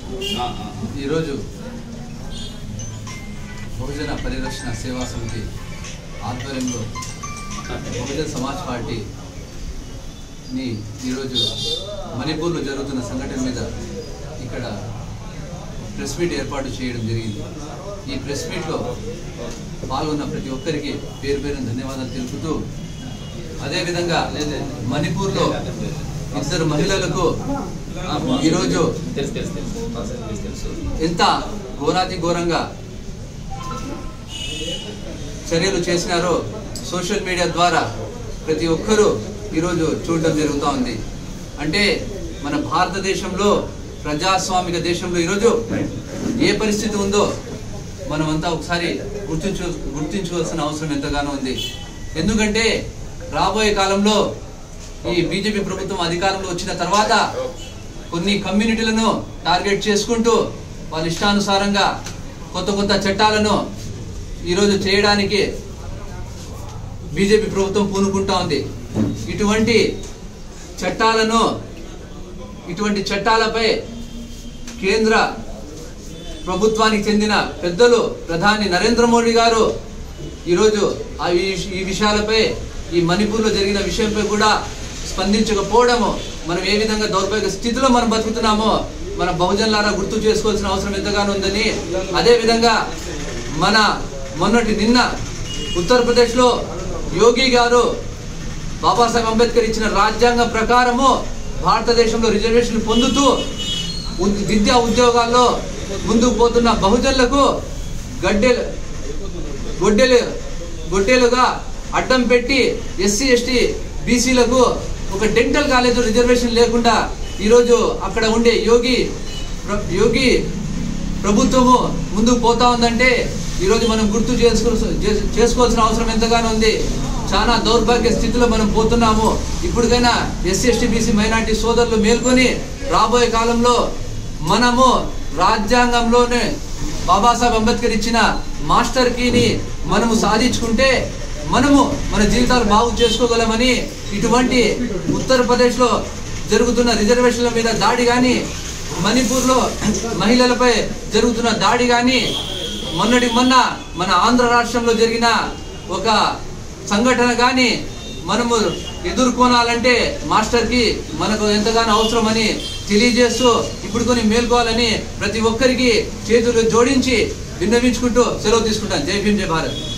ఈరోజు బహుజన పరిరక్షణ సేవా సమితి ఆధ్వర్యంలో బహుజన్ సమాజ్ పార్టీని ఈరోజు మణిపూర్లో జరుగుతున్న సంఘటన మీద ఇక్కడ ప్రెస్ మీట్ ఏర్పాటు చేయడం జరిగింది ఈ ప్రెస్ మీట్లో పాల్గొన్న ప్రతి ఒక్కరికి పేరు పేరున ధన్యవాదాలు తెలుపుతూ అదేవిధంగా మణిపూర్లో ఇద్దరు మహిళలకు ఈరోజు తెలుసు తెలుసు తెలుసు ప్రాసెస్ తెలుసు తెలుసు ఎంత ఘోరాతి ఘోరంగా చర్యలు చేసినారో సోషల్ మీడియా ద్వారా ప్రతి ఒక్కరూ ఈరోజు చూడడం జరుగుతూ ఉంది అంటే మన భారతదేశంలో ప్రజాస్వామిక దేశంలో ఈరోజు ఏ పరిస్థితి ఉందో మనమంతా ఒకసారి గుర్తించు గుర్తించుకోవాల్సిన అవసరం ఎంతగానో ఉంది ఎందుకంటే రాబోయే కాలంలో ఈ బీజేపీ ప్రభుత్వం అధికారంలో వచ్చిన తర్వాత కొన్ని కమ్యూనిటీలను టార్గెట్ చేసుకుంటూ వాళ్ళ ఇష్టానుసారంగా కొత్త కొత్త చట్టాలను ఈరోజు చేయడానికి బీజేపీ ప్రభుత్వం పూనుకుంటా ఉంది ఇటువంటి చట్టాలను ఇటువంటి చట్టాలపై కేంద్ర ప్రభుత్వానికి చెందిన పెద్దలు ప్రధాని నరేంద్ర మోడీ గారు ఈరోజు ఆ ఈ- ఈ విషయాలపై ఈ మణిపూర్లో జరిగిన విషయంపై కూడా స్పందించకపోవడము మనం ఏ విధంగా దౌర్భాగ్య స్థితిలో మనం బతుకుతున్నామో మన బహుజనులారా గుర్తు చేసుకోవాల్సిన అవసరం ఎంతగానో ఉందని అదే విధంగా మన మొన్నటి నిన్న ఉత్తరప్రదేశ్లో యోగి గారు బాబాసాహెబ్ అంబేద్కర్ ఇచ్చిన రాజ్యాంగం ప్రకారము భారతదేశంలో రిజర్వేషన్ పొందుతూ ఉద్- విద్యా ఉద్యోగాల్లో ముందుకు పోతున్న బహుజనులకు గడ్డెలు గొడ్డెలు గొడ్డెలుగా అడ్డం పెట్టి ఎస్సీ ఎస్టీ బీసీలకు ఒక డెంటల్ కాలేజ్ రిజర్వేషన్ లేకుండా ఈరోజు అక్కడ ఉండే యోగి ప్ర- యోగి ప్రభుత్వము ముందుకు పోతా ఉందంటే ఈరోజు మనం గుర్తు చేసుకో చే- చేసుకోవాల్సిన అవసరం ఎంతగానో ఉంది చాలా దౌర్భాగ్య స్థితిలో మనం పోతున్నాము ఇప్పటికైనా ఎస్సీ ఎస్టీ బీసీ మైనార్టీ సోదరులు మేల్కొని రాబోయే కాలంలో మనము రాజ్యాంగంలోనే బాబాసాహెబ్ అంబేద్కర్ ఇచ్చిన మాస్టర్ కీని మనము సాధించుకుంటే మనము మన జీవితాలు బాగు చేసుకోగలమని ఇటువంటి ఉత్తరప్రదేశ్లో జరుగుతున్న రిజర్వేషన్ల మీద దాడి కానీ మణిపూర్లో మహిళలపై జరుగుతున్న దాడి కానీ మొన్నటి మొన్న మన ఆంధ్ర రాష్ట్రంలో జరిగిన ఒక సంఘటన కానీ మనము ఎదుర్కొనాలంటే మాస్టర్కి మనకు ఎంతగానో అవసరమని తెలియజేస్తూ ఇప్పుడు కొన్ని మేల్కోవాలని ప్రతి ఒక్కరికి చేతులు జోడించి విన్నవించుకుంటూ సెలవు తీసుకుంటాను జై భీమ్ జై భారత్